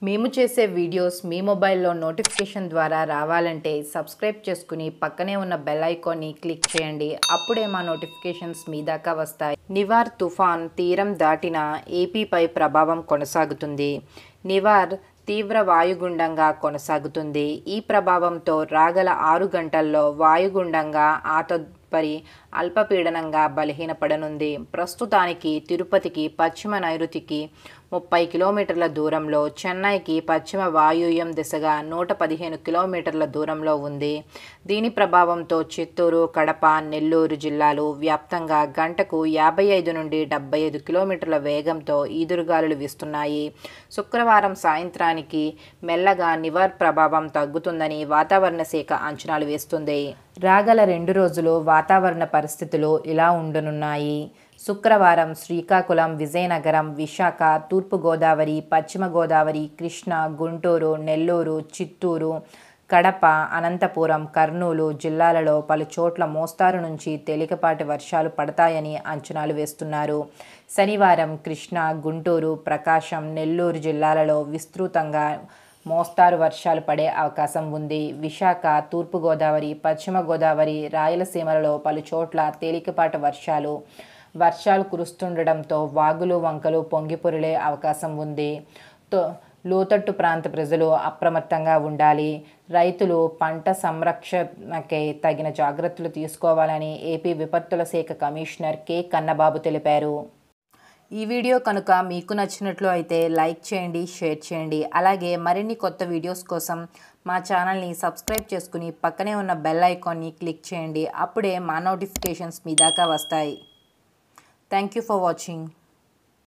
మేము చేసే వీడియోస్ మీ మొబైల్లో నోటిఫికేషన్ ద్వారా రావాలంటే సబ్స్క్రైబ్ చేసుకుని పక్కనే ఉన్న బెల్ ఐకాన్ని క్లిక్ చేయండి అప్పుడే మా నోటిఫికేషన్స్ మీ దాకా వస్తాయి నివార్ తుఫాన్ తీరం దాటిన ఏపీపై ప్రభావం కొనసాగుతుంది నివార్ తీవ్ర వాయుగుండంగా కొనసాగుతుంది ఈ ప్రభావంతో రాగల ఆరు గంటల్లో వాయుగుండంగా ఆ తదుపరి అల్పపీడనంగా బలహీనపడనుంది ప్రస్తుతానికి తిరుపతికి పశ్చిమ నైరుతికి ముప్పై కిలోమీటర్ల దూరంలో చెన్నైకి పశ్చిమ వాయువ్యం దిశగా నూట పదిహేను కిలోమీటర్ల దూరంలో ఉంది దీని ప్రభావంతో చిత్తూరు కడప నెల్లూరు జిల్లాలు వ్యాప్తంగా గంటకు యాభై ఐదు నుండి డెబ్బై ఐదు కిలోమీటర్ల వేగంతో ఈదురుగాలులు వీస్తున్నాయి శుక్రవారం సాయంత్రానికి మెల్లగా నివర్ ప్రభావం తగ్గుతుందని వాతావరణ శాఖ అంచనాలు వేస్తుంది రాగల రెండు రోజులు వాతావరణ పరిస్థితులు ఇలా ఉండనున్నాయి శుక్రవారం శ్రీకాకుళం విజయనగరం విశాఖ తూర్పుగోదావరి పశ్చిమ గోదావరి కృష్ణా గుంటూరు నెల్లూరు చిత్తూరు కడప అనంతపురం కర్నూలు జిల్లాలలో పలు చోట్ల మోస్తారు నుంచి తేలికపాటి వర్షాలు పడతాయని అంచనాలు వేస్తున్నారు శనివారం కృష్ణా గుంటూరు ప్రకాశం నెల్లూరు జిల్లాలలో విస్తృతంగా మోస్తారు వర్షాలు పడే అవకాశం ఉంది విశాఖ తూర్పుగోదావరి పశ్చిమ గోదావరి రాయలసీమలలో పలు చోట్ల తేలికపాటి వర్షాలు వర్షాలు కురుస్తుండటంతో వాగులు వంకలు పొంగిపొరిలే అవకాశం ఉంది తో లోతట్టు ప్రాంత ప్రజలు అప్రమత్తంగా ఉండాలి రైతులు పంట సంరక్షణకై తగిన జాగ్రత్తలు తీసుకోవాలని ఏపీ విపత్తుల శాఖ కమిషనర్ కె కన్నబాబు తెలిపారు ఈ వీడియో కనుక మీకు నచ్చినట్లు అయితే లైక్ చేయండి షేర్ చేయండి అలాగే మరిన్ని కొత్త వీడియోస్ కోసం మా ఛానల్ని సబ్స్క్రైబ్ చేసుకుని పక్కనే ఉన్న బెల్ ఐకాన్ని క్లిక్ చేయండి అప్పుడే మా నోటిఫికేషన్స్ మీ దాకా వస్తాయి థ్యాంక్ యూ ఫర్ వాచింగ్